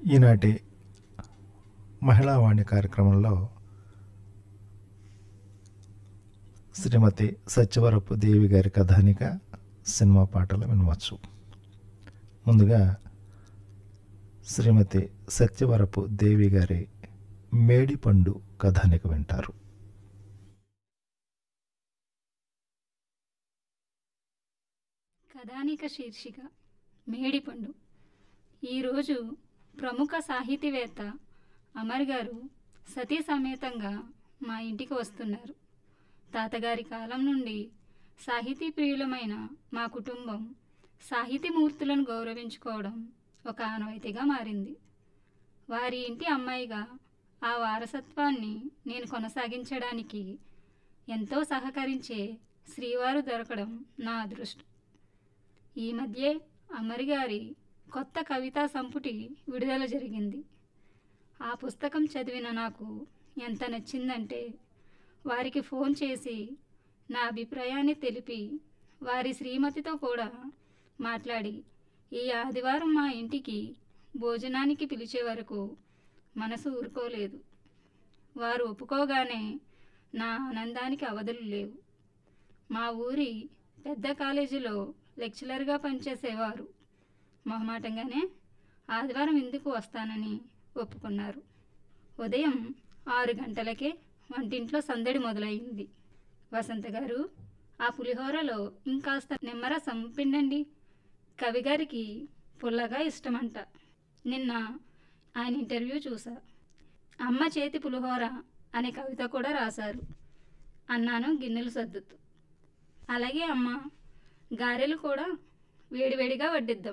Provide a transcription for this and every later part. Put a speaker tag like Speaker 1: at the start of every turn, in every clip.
Speaker 1: ఈనాటి మహిళావాణి కార్యక్రమంలో శ్రీమతి సత్యవరపు దేవి గారి కథానిక సినిమా పాటలు వినవచ్చు ముందుగా శ్రీమతి సత్యవరపు దేవి గారి మేడిపండు కథానిక వింటారు
Speaker 2: కథానిక శీర్షిక మేడిపండు ఈరోజు ప్రముఖ సాహితీవేత్త అమర్ గారు సతీ సమేతంగా మా ఇంటికి వస్తున్నారు తాతగారి కాలం నుండి సాహితీ ప్రియులమైన మా కుటుంబం సాహితీమూర్తులను గౌరవించుకోవడం ఒక ఆనవాయితీగా మారింది వారి ఇంటి అమ్మాయిగా ఆ వారసత్వాన్ని నేను కొనసాగించడానికి ఎంతో సహకరించే శ్రీవారు దొరకడం నా అదృష్టం ఈ మధ్యే అమరి గారి కొత్త కవితా సంపుటి విడుదల జరిగింది ఆ పుస్తకం చదివిన నాకు ఎంత నచ్చిందంటే వారికి ఫోన్ చేసి నా అభిప్రాయాన్ని తెలిపి వారి శ్రీమతితో కూడా మాట్లాడి ఈ ఆదివారం మా ఇంటికి భోజనానికి పిలిచే వరకు మనసు ఊరుకోలేదు వారు ఒప్పుకోగానే నా ఆనందానికి అవధులు లేవు మా ఊరి పెద్ద కాలేజీలో లెక్చరర్గా పనిచేసేవారు మొహమాటంగానే ఆదివారం ఎందుకు వస్తానని ఒప్పుకున్నారు ఉదయం ఆరు గంటలకే వంటింట్లో సందడి మొదలైంది వసంత గారు ఆ పులిహోరలో ఇంకాస్త నిమ్మరసం పిండండి కవిగారికి పుల్లగా ఇష్టమంట నిన్న ఆయన ఇంటర్వ్యూ చూసా అమ్మ చేతి పులిహోర అనే కవిత కూడా రాశారు అన్నాను గిన్నెలు సర్దుతూ అలాగే అమ్మ గారెలు కూడా వేడివేడిగా వడ్డిద్దాం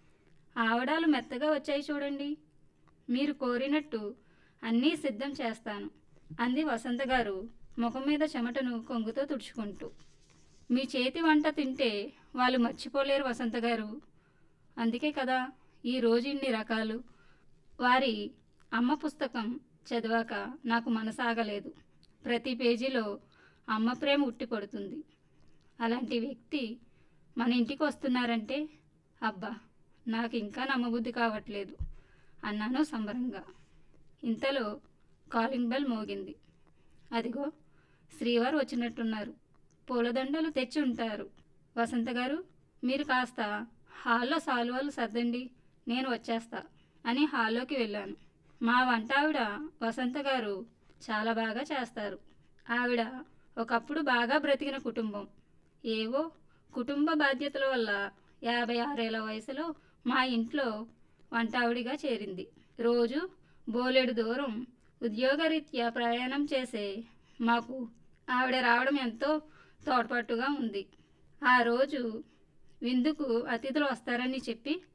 Speaker 2: ఆవడాలు మెత్తగా వచ్చాయి చూడండి మీరు కోరినట్టు అన్నీ సిద్ధం చేస్తాను అంది వసంత గారు ముఖం మీద చెమటను కొంగుతో తుడుచుకుంటూ మీ చేతి వంట తింటే వాళ్ళు మర్చిపోలేరు వసంత గారు అందుకే కదా ఈ రోజు ఇన్ని రకాలు వారి అమ్మ పుస్తకం చదివాక నాకు మనసాగలేదు ప్రతి పేజీలో అమ్మ ప్రేమ ఉట్టి పడుతుంది అలాంటి వ్యక్తి మన ఇంటికి వస్తున్నారంటే అబ్బా నాకు ఇంకా నమ్మబుద్ధి కావట్లేదు అన్నాను సంబరంగా ఇంతలో కాలింగ్ బెల్ మోగింది అదిగో శ్రీవారు వచ్చినట్టున్నారు పూలదండలు తెచ్చి ఉంటారు వసంత గారు మీరు కాస్త హాల్లో సాల్వాలు సర్దండి నేను వచ్చేస్తా అని హాల్లోకి వెళ్ళాను మా వంట ఆవిడ వసంత గారు చాలా బాగా చేస్తారు ఆవిడ ఒకప్పుడు బాగా బ్రతికిన కుటుంబం ఏవో కుటుంబ బాధ్యతల వల్ల యాభై ఆరేళ్ల వయసులో మా ఇంట్లో వంట ఆవిడిగా చేరింది రోజు బోలెడు దూరం ఉద్యోగరీత్యా ప్రయాణం చేసే మాకు ఆవిడ రావడం ఎంతో తోడ్పాటుగా ఉంది ఆ రోజు విందుకు అతిథులు వస్తారని చెప్పి